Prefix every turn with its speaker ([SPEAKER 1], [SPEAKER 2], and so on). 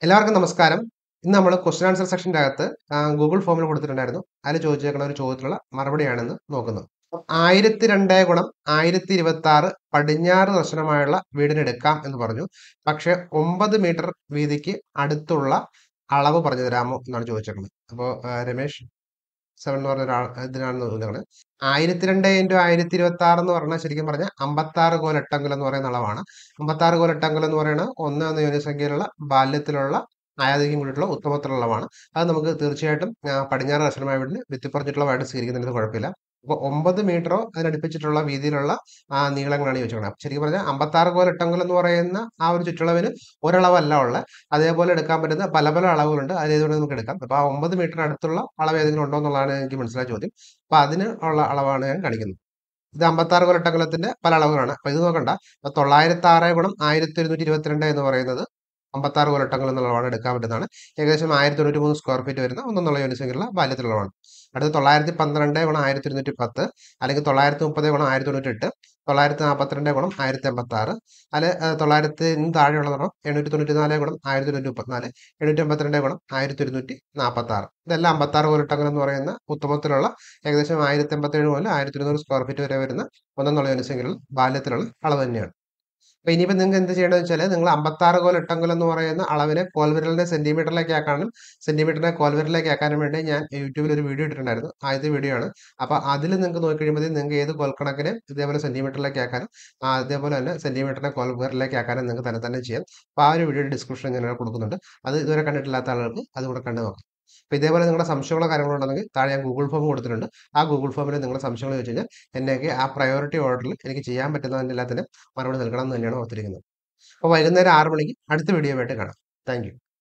[SPEAKER 1] എല്ലാവർക്കും നമസ്കാരം ഇന്ന് നമ്മൾ ക്വസ്റ്റ്യൻ ആൻസർ സെക്ഷൻ്റെ അകത്ത് ആ, ഗൂഗിൾ ഫോമിൽ കൊടുത്തിട്ടുണ്ടായിരുന്നു അതിൽ ചോദിച്ചേക്കുന്ന ഒരു ചോദ്യത്തിലുള്ള മറുപടിയാണെന്ന് നോക്കുന്നത് ആയിരത്തി രണ്ട് ഗുണം ആയിരത്തി ഇരുപത്തി ആറ് പടിഞ്ഞാറ് ദർശനമായുള്ള വീടിനെടുക്കാം എന്ന് പറഞ്ഞു പക്ഷെ ഒമ്പത് മീറ്റർ വീതിക്ക് അടുത്തുള്ള അളവ് പറഞ്ഞു തരാമോ എന്നാണ് ചോദിച്ചേക്കുന്നത് അപ്പോൾ രമേശ് സെവൻ എന്ന് പറഞ്ഞ ഒരാൾ ഇതിനാണ് ചോദിക്കുന്നത് ആയിരത്തി രണ്ട് ഇൻറ്റു ആയിരത്തി ഇരുപത്തി ആറ് എന്ന് പറഞ്ഞാൽ ശരിക്കും പറഞ്ഞാൽ അമ്പത്തി ആറ് കോൽ എട്ടങ്കൽ എന്ന് പറയുന്ന അളവാണ് അമ്പത്തി ആറ് കോൽ എട്ടങ്കൽ എന്ന് പറയുന്നത് ഒന്ന് എന്ന യൂണിസംഖ്യയിലുള്ള ബാല്യത്തിലുള്ള ആയാതിക്കും കൂടിയിട്ടുള്ള ഉത്തമത്തിലുള്ള അളവാണ് അത് നമുക്ക് തീർച്ചയായിട്ടും ആ, പടിഞ്ഞാറ് ദർശനമായ വീടിന് വ്യക്തിപ്പറഞ്ഞിട്ടുള്ളതായിട്ട് സ്വീകരിക്കുന്നതിന് കുഴപ്പമില്ല അപ്പോൾ ഒമ്പത് മീറ്ററോ അതിനടുപ്പിച്ചിട്ടുള്ള വീതിയിലുള്ള ആ നീളങ്ങളാണ് ചോദിച്ചത് അപ്പം ശരിക്കും പറഞ്ഞാൽ അമ്പത്തി ആറ് കോൽ എട്ടങ്കൽ എന്ന് പറയുന്ന ആ ഒരു ചുറ്റളവിന് ഒരളവല്ല ഉള്ളത് അതേപോലെ എടുക്കാൻ പറ്റുന്ന പല പല അളവുകളുണ്ട് അതേതുകൊണ്ട് നമുക്ക് എടുക്കാം അപ്പോൾ ആ ഒമ്പത് മീറ്റർ അടുത്തുള്ള അളവ് ഏതെങ്കിലും ഉണ്ടോ എന്നുള്ളതാണ് എനിക്ക് മനസ്സിലായ ചോദ്യം അപ്പോൾ അതിന് ഉള്ള അളവാണ് ഞാൻ കാണിക്കുന്നത് ഇത് അമ്പത്താറ് കൊലട്ടകലത്തിന്റെ പല അളവുകളാണ് അപ്പൊ ഇത് നോക്കണ്ട അപ്പൊ തൊള്ളായിരത്തി ആറ് ഗുണം ആയിരത്തി ഒരുന്നൂറ്റി ഇരുപത്തിരണ്ട് എന്ന് പറയുന്നത് അമ്പത്താറ് കൊലട്ടങ്ങൾ എന്നുള്ള അളവാണ് എടുക്കാൻ പറ്റുന്നതാണ് ഏകദേശം ആയിരത്തി തൊണ്ണൂറ്റി മൂന്ന് സ്ക്വയർ ഫീറ്റ് വരുന്ന ഒന്നുള്ള യൂണിസെങ്കിലുള്ള ബാല്യത്തിലുള്ളതാണ് അടുത്ത തൊള്ളായിരത്തി പന്ത്രണ്ട് ഗുണം ആയിരത്തി ഇരുന്നൂറ്റി പത്ത് അല്ലെങ്കിൽ തൊള്ളായിരത്തി മുപ്പത് ഗുണം ആയിരത്തി തൊണ്ണൂറ്റി എട്ട് തൊള്ളായിരത്തി നാൽപ്പത്തിരണ്ട് ഗുണം ആയിരത്തി എൺപത്തി ആറ് അല്ലെ തൊള്ളായിരത്തി താഴെയുള്ളതാണ് എണ്ണൂറ്റി തൊണ്ണൂറ്റി നാല് ഗുണം ആയിരത്തി തൊണ്ണൂറ്റി മുപ്പത്തിനാല് എണ്ണൂറ്റി എൺപത്തിരണ്ട് ഗുണം ആയിരത്തി ഒരുന്നൂറ്റി നാൽപ്പത്തി ആറ് ഇതെല്ലാം അമ്പത്താറ് കോലട്ടങ്ങൾ എന്ന് പറയുന്ന ഉത്തമത്തിലുള്ള ഏകദേശം ആയിരത്തി എൺപത്തേഴ് മുതൽ ആയിരത്തി ഇരുന്നൂറ് സ്ക്വയർ ഫീറ്റ് വരെ വരുന്ന ഒന്നെന്നുള്ള യൂണിസെങ്കിലും ബാല്യത്തിലുള്ള അളവ് തന്നെയാണ് അപ്പൊ ഇനിയിപ്പോൾ നിങ്ങൾക്ക് എന്ത് ചെയ്യണമെന്ന് വെച്ചാൽ നിങ്ങൾ അമ്പത്താറ് കോൽ എട്ടങ്കൽ എന്ന് പറയുന്ന അളവിനെ കോൽവിരലിനെ സെന്റിമീറ്ററിലേക്ക് ആക്കാനും സെന്റിമീറ്ററിനെ കോൽവിരലിലേക്ക് ആക്കാനും വേണ്ടി ഞാൻ യൂട്യൂബിൽ ഒരു വീഡിയോ ഇട്ടിട്ടുണ്ടായിരുന്നു ആദ്യത്തെ വീഡിയോ ആണ് അപ്പൊ അതിൽ നിങ്ങൾക്ക് നോക്കി കഴിയുമ്പോൾ നിങ്ങൾക്ക് ഏത് കോൽക്കണക്കിനെ ഇതേപോലെ സെന്റിമീറ്ററിലേക്ക് ആക്കാനും ആ, അതേപോലെ തന്നെ സെന്റിമീറ്ററിനെ കോൽവിരലിലേക്ക് ആക്കാനും നിങ്ങൾക്ക് തന്നെ തന്നെ ചെയ്യാം അപ്പൊ ആ ഒരു വീഡിയോ ഡിസ്ക്രിപ്ഷൻ ഞാൻ കൊടുക്കുന്നുണ്ട് അത് ഇതുവരെ കണ്ടിട്ടില്ലാത്ത ആളുകൾക്ക് അതുകൂടെ കണ്ടു നോക്കാം അപ്പൊ ഇതേപോലെ നിങ്ങളുടെ സംശയങ്ങളോ കാര്യങ്ങളോ ഉണ്ടെങ്കിൽ താഴെ ഞാൻ ഗൂഗിൾ ഫോം കൊടുത്തിട്ടുണ്ട് ആ ഗൂഗിൾ ഫോമിൽ നിങ്ങളുടെ സംശയങ്ങൾ ചോദിച്ചു കഴിഞ്ഞാൽ എന്നേക്ക് ആ പ്രയോറിറ്റി ഓർഡറിൽ എനിക്ക് ചെയ്യാൻ പറ്റുന്നതിൻ്റെ എല്ലാത്തിനും മറുപടി നൽകണം എന്ന് തന്നെയാണ് ഓർത്തിരിക്കുന്നത് അപ്പോൾ വൈകുന്നേരം ആറ് മണിക്ക് അടുത്ത വീഡിയോ ആയിട്ട് കാണാം താങ്ക്